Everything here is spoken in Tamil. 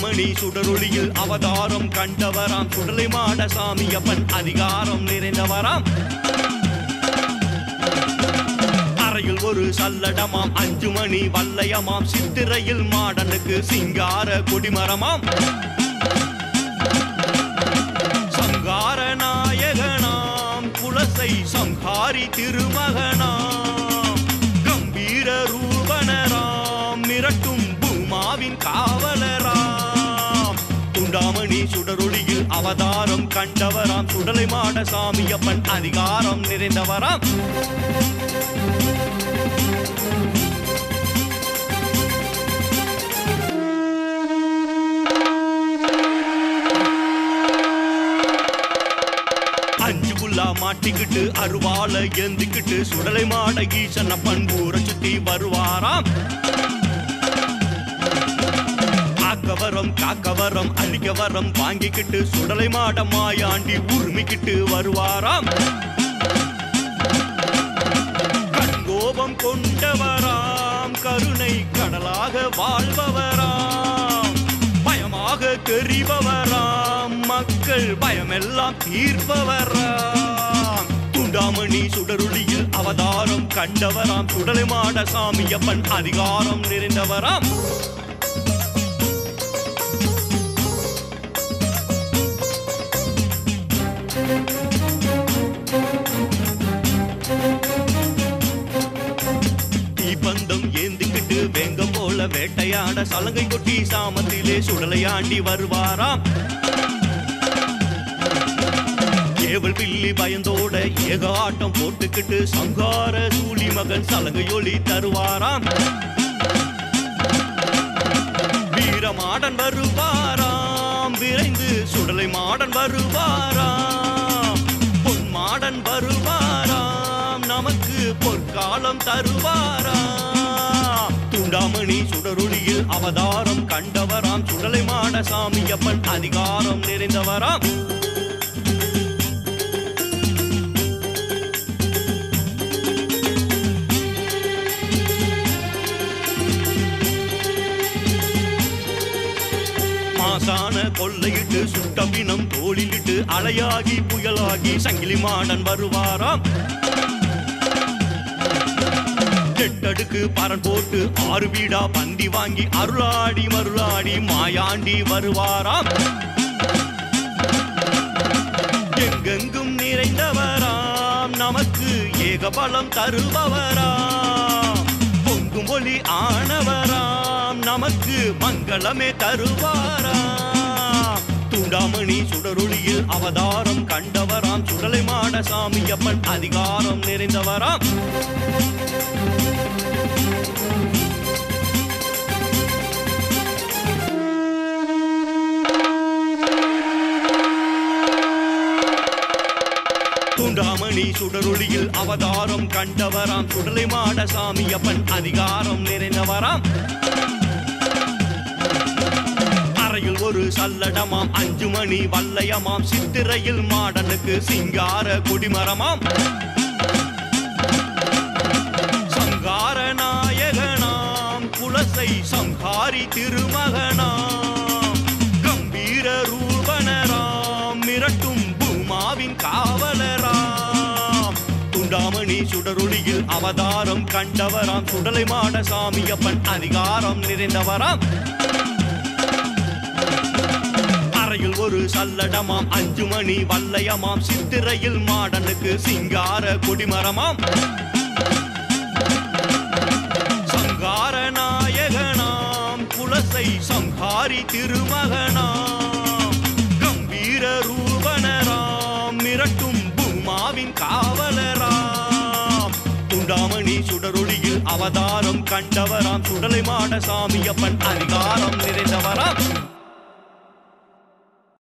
துண்டாமணி சுடரொளியில் அவதாரம் கண்டவராம் சுடலை மாட சாமியப்பன் அதிகாரம் நிறைந்தவராம் அறையில் ஒரு சல்லடமாம் அஞ்சு மணி வல்லையமாம் சித்திரையில் மாடனுக்கு சிங்கார கொடிமரமாம் சங்கார நாயகனாம் குலசை சம்ஹாரி திருமகனாம் கம்பீர ரூபனராம் மிரட்டும் பூமாவின் காவலராம் துண்டாமணி சுடரொளியில் அவதாரம் கண்டவராம் சுடலை மாட சாமியப்பன் அதிகாரம் நிறைந்தவராம் அஞ்சு புல்லா மாட்டிக்கிட்டு அருவாள ஏந்திக்கிட்டு சுடலை மாட ஈசன பண்பூரை சுத்தி வருவாராம் ஆக்கவரம் காக்கவரம் அழிக்கவரம் வாங்கிக்கிட்டு சுடலை மாட மாயாண்டி உரிமிக்கிட்டு வருவாராம் கண்கோபம் கொண்டவராம் கருணை கடலாக வாழ்பவராம் பயமாக தெரிபவராம் மக்கள் பயமெல்லாம் தீர்ப்பவராம் துண்டாமணி சுடருளியில் அவதாரம் கண்டவராம் சுடலை மாட சாமியப்பன் அதிகாரம் நிறைந்தவராம் தீபந்தம் ஏந்திக்கிட்டு வேங்க போல வேட்டையாட சலங்கை கொட்டி சாமத்திலே சுடலையாண்டி வருவாராம் ஏவல் பில்லி பயந்தோட ஏக ஆட்டம் போட்டுக்கிட்டு சங்கார சூழி மகன் சலங்கையொலி தருவாராம் வீரமாடன் வருவாராம் விரைந்து சுடலை மாடன் வருவாராம் பொன் மாடன் வருவாராம் நமக்கு பொற்காலம் தருவாராம் துண்டாமணி சுடரொளியில் அவதாரம் கண்டவராம் சுடலை மாட சாமியப்பன் அதிகாரம் நிறைந்தவராம் மாசான கொள்ளையிட்டு சுட்டபினம் தோளிலிட்டு அலையாகி புயலாகி சங்கிலி மாடன் வருவாராம் எட்டடுக்கு பரன் போட்டு ஆறு வீடா பந்தி வாங்கி அருளாடி மருளாடி மாயாண்டி வருவாராம் எங்கெங்கும் நிறைந்தவராம் நமக்கு ஏக பலம் தருபவராம் பொங்கும் ஒளி ஆனவராம் நமக்கு மங்களமே தருவாராம் துண்டாமணி சுடரொளியில் அவதாரம் கண்டவராம் சுடலை மாட சாமியப்பன் அதிகாரம் நிறைந்தவராம் துண்டாமணி சுடரொளியில் அவதாரம் கண்டவராம் சுடலை மாட சாமியப்பன் அதிகாரம் நிறைந்தவராம் அறையில் ஒரு சல்லடமாம் அஞ்சு மணி வல்லையமாம் சித்திரையில் மாடனுக்கு சிங்கார கொடிமரமாம் சங்கார நாயகனாம் குலசை சம்ஹாரி திருமகனாம் கம்பீர ரூபனராம் மிரட்டும் பூமாவின் காவலராம் துண்டாமணி சுடரொளியில் அவதாரம் கண்டவராம் சுடலை மாட சாமியப்பன் அதிகாரம் நிறைந்தவராம் அறையில் ஒரு சல்லடமாம் அஞ்சு மணி வல்லையமாம் சித்திரையில் மாடனுக்கு சிங்கார கொடிமரமாம் சங்கார நாயகனாம் குலசை சம்ஹாரி திருமகனாம் கம்பீர ரூபனராம் மிரட்டும் பூமாவின் காவலராம் துண்டாமணி சுடரொளியில் அவதாரம் கண்டவராம் சுடலை மாட சாமியப்பன் அதிகாரம் நிறைந்தவராம்